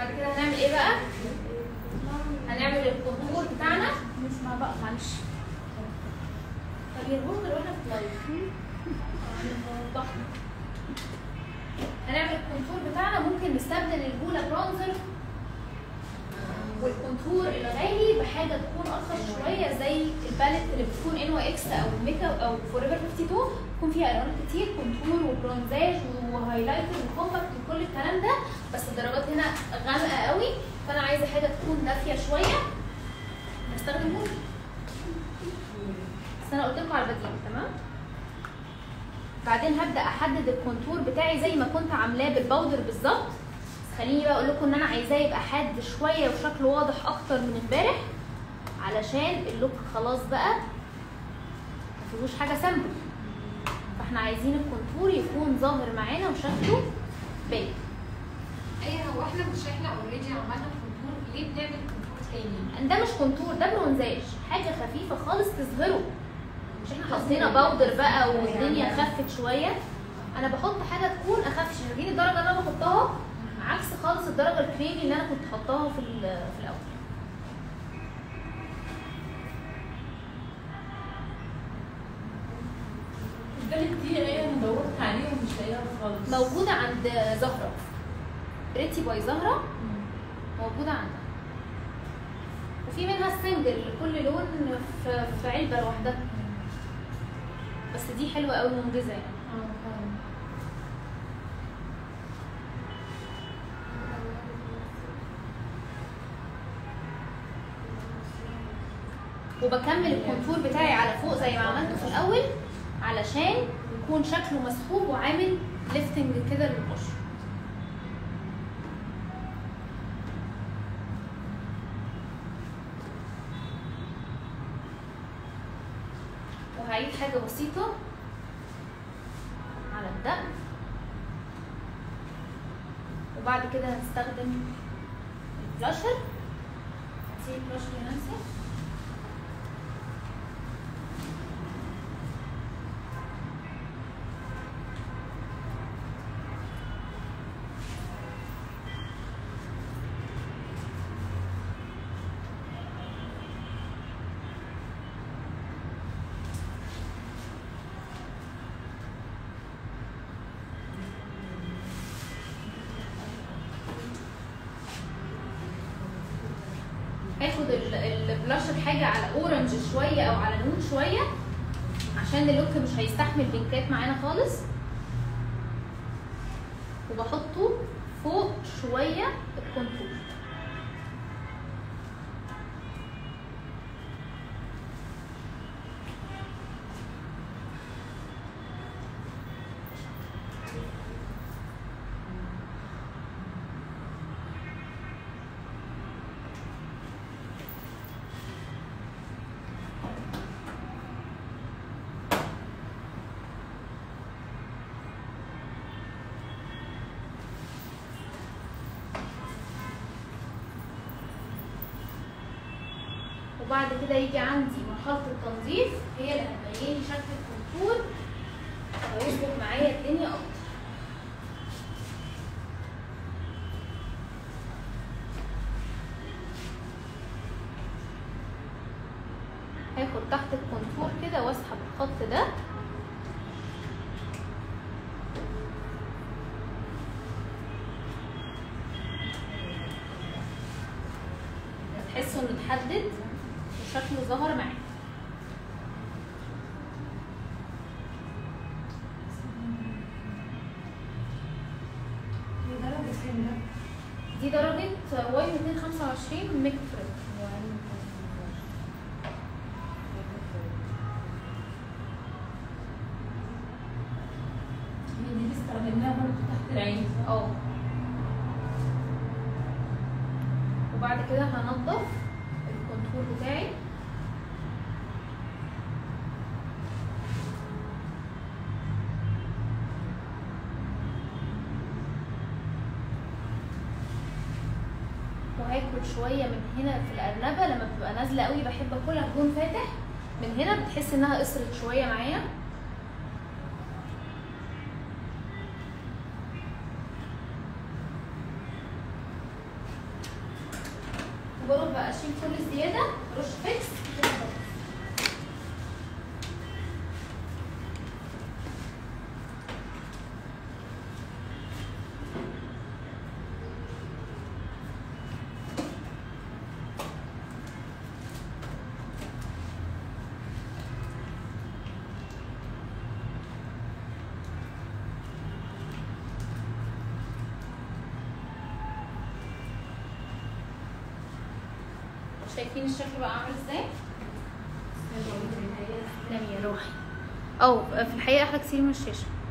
بعد كده هنعمل ايه بقى هنعمل الكونتور بتاعنا نسمع بقى معلش طب يربط واحنا في اللايف هنعمل الكونتور بتاعنا ممكن نستبدل البولا برونزر والكونتور الغالي بحاجه تكون ارخص شويه زي الباليت اللي بتكون ان واي اكس او ميكا او فور ايفر 52 بيكون فيها الوان كتير كونتور وبرونزاج وهايلايتر وكومباكت وكل الكلام ده بس الدرجات هنا غامقه قوي فانا عايزه حاجه تكون دافيه شويه هستخدم هول بس انا قلت لكم على البديل تمام بعدين هبدا احدد الكونتور بتاعي زي ما كنت عاملاه بالباودر بالظبط بس خليني بقى اقول لكم ان انا عايزاه يبقى حاد شويه وشكله واضح اكتر من امبارح علشان اللوك خلاص بقى ما فيهوش حاجه سامبل فاحنا عايزين الكونتور يكون ظاهر معانا وشكله باين ايه هو احنا مش احنا اوريدي عملنا كونتور ليه بنعمل كونتور تاني؟ ده مش كونتور ده برونزاج حاجه خفيفه خالص تظهره مش احنا حطينا باودر بقى والدنيا خفت شويه انا بحط حاجه تكون اخف شويه دي الدرجه اللي انا بحطها عكس خالص الدرجه الكريمي اللي انا كنت حطاها في ال- في الاول البالت دي ايه انا دورت عليها ومش لاقيها خالص موجوده عند زهره بريتي باي زهره موجوده عندها وفي منها السنجل كل لون في, في علبه لوحدها بس دي حلوه قوي منجزه يعني اه فعلا. وبكمل الكونتور بتاعي على فوق زي ما عملته في الاول علشان يكون شكله مسحوب وعامل ليفتنج كده للبشره وهعيد حاجه بسيطه على الدقن وبعد كده هنستخدم البلاشر هتسيب البلاشر يا نانسي هاخد ال- البلاشر حاجه على اورنج شويه او على نون شويه عشان اللوك مش هيستحمل بينكات معانا خالص وبحطه فوق شويه الكونتور وبعد كده يجي عندي مرحله التنظيف هي اللي هتبين لي شكل الكونتور وهيظبط معايا الدنيا اكتر هاخد تحت الكونتور كده واسحب الخط ده تحسوا انه اتحدد وشكله ظهر معاك دي درجة واي 225 ميك فريم هي دي اللي استخدمناها برضه تحت العين اه وبعد كده هنضف الكونتور بتاعي وهاكل شويه من هنا في الارنبه لما بتبقى نازله قوي بحب اكلها بلون فاتح من هنا بتحس انها قصرت شويه معايا وبروح بقى اشيل كل الزياده رش فيكس كده خلاص. شايفين الشكل بقى عامل ازاي؟ تسلمي يا روحي او في الحقيقه احلى كتير من الشاشه